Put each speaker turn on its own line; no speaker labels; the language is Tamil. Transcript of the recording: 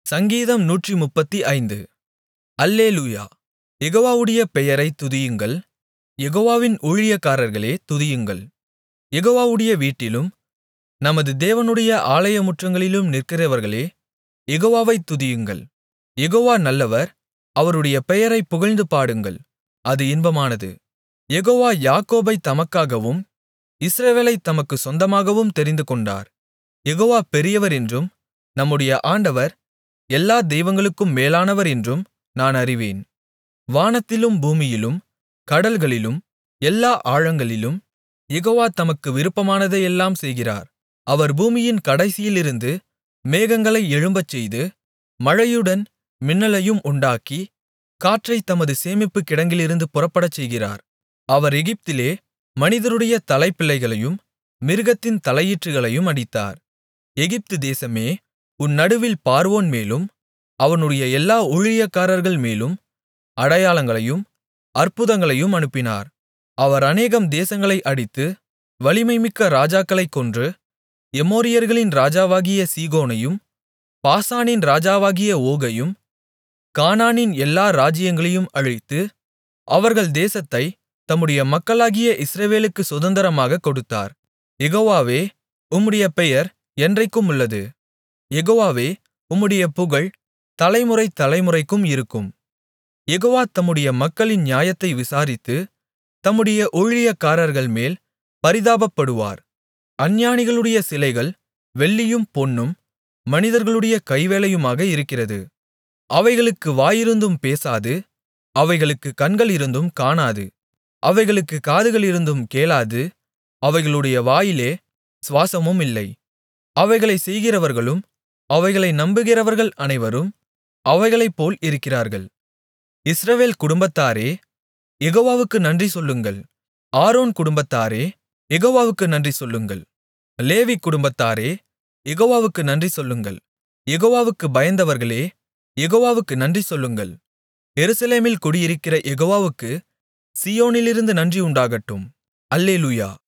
சங்கீதம் நூற்றுமுப்பத்தைந்து அல்லேலூயா யெகோவாவுடைய பெயரைத் துதியுங்கள் யெகோவாவின் ஊழியக்காரர்களே துதியுங்கள் யெகோவாவுடைய வீட்டிலும் நமது தேவனுடைய ஆலயமுற்றங்களிலும் நிற்கிறவர்களே யெகோவாவைத் துதியுங்கள் யெகோவா நல்லவர் அவருடைய பெயரைப் புகழ்ந்து பாடுங்கள் அது இன்பமானது யெகோவா யாக்கோபைத் தமக்காகவும் இஸ்ரவேலைத் தமக்குச் சொந்தமாகவும் தெரிந்துகொண்டார் யெகோவா பெரியவர் என்றும் நம்முடைய ஆண்டவர் எல்லா தெய்வங்களுக்கும் மேலானவர் என்றும் நான் அறிவேன் வானத்திலும் பூமியிலும் கடல்களிலும் எல்லா ஆழங்களிலும் யெகோவா தமக்கு விருப்பமானதையெல்லாம் செய்கிறார் அவர் பூமியின் கடைசியிலிருந்து மேகங்களை எழும்பச்செய்து மழையுடன் மின்னலையும் உண்டாக்கி காற்றைத் தமது சேமிப்புக் கிடங்கிலிருந்து புறப்படச்செய்கிறார் அவர் எகிப்திலே மனிதருடைய தலைப்பிள்ளைகளையும் மிருகத்தின் தலையீற்றுகளையும் அடித்தார் எகிப்து தேசமே உன் நடுவில் பார்வோன் மேலும் அவனுடைய எல்லா ஊழியக்காரர்கள் மேலும் அடையாளங்களையும் அற்புதங்களையும் அனுப்பினார் அவர் அநேகம் தேசங்களை அடித்து வலிமைமிக்க ராஜாக்களைக் கொன்று எமோரியர்களின் ராஜாவாகிய சீகோனையும் பாசானின் ராஜாவாகிய ஓகையும் கானானின் எல்லா ராஜ்ஜியங்களையும் அழித்து அவர்கள் தேசத்தைத் தம்முடைய மக்களாகிய இஸ்ரவேலுக்குச் சுதந்தரமாகக் கொடுத்தார் யெகோவாவே உம்முடைய பெயர் என்றைக்குமுள்ளது யெகோவாவே உம்முடைய புகழ் தலைமுறை தலைமுறைக்கும் இருக்கும் யெகோவா தம்முடைய மக்களின் நியாயத்தை விசாரித்து தம்முடைய ஊழியக்காரர்கள்மேல் பரிதாபப்படுவார் அஞ்ஞானிகளுடைய சிலைகள் வெள்ளியும் பொன்னும் மனிதர்களுடைய கைவேலையுமாக இருக்கிறது அவைகளுக்கு வாயிருந்தும் பேசாது அவைகளுக்குக் கண்களிருந்தும் காணாது அவைகளுக்குக் காதுகளிருந்தும் கேளாது அவைகளுடைய வாயிலே சுவாசமும் இல்லை அவைகளைச் செய்கிறவர்களும் அவைகளை நம்புகிறவர்கள் அனைவரும் அவைகளைப்போல் இருக்கிறார்கள் இஸ்ரவேல் குடும்பத்தாரே யெகோவாவுக்கு நன்றி சொல்லுங்கள் ஆரோன் குடும்பத்தாரே யெகோவாவுக்கு நன்றி சொல்லுங்கள் லேவி குடும்பத்தாரே யெகோவாவுக்கு நன்றி சொல்லுங்கள் யெகோவாவுக்குப் பயந்தவர்களே யெகோவாவுக்கு நன்றி சொல்லுங்கள் எருசலேமில் குடியிருக்கிற யெகோவாவுக்கு சீயோனிலிருந்து நன்றி உண்டாகட்டும் அல்லேலூயா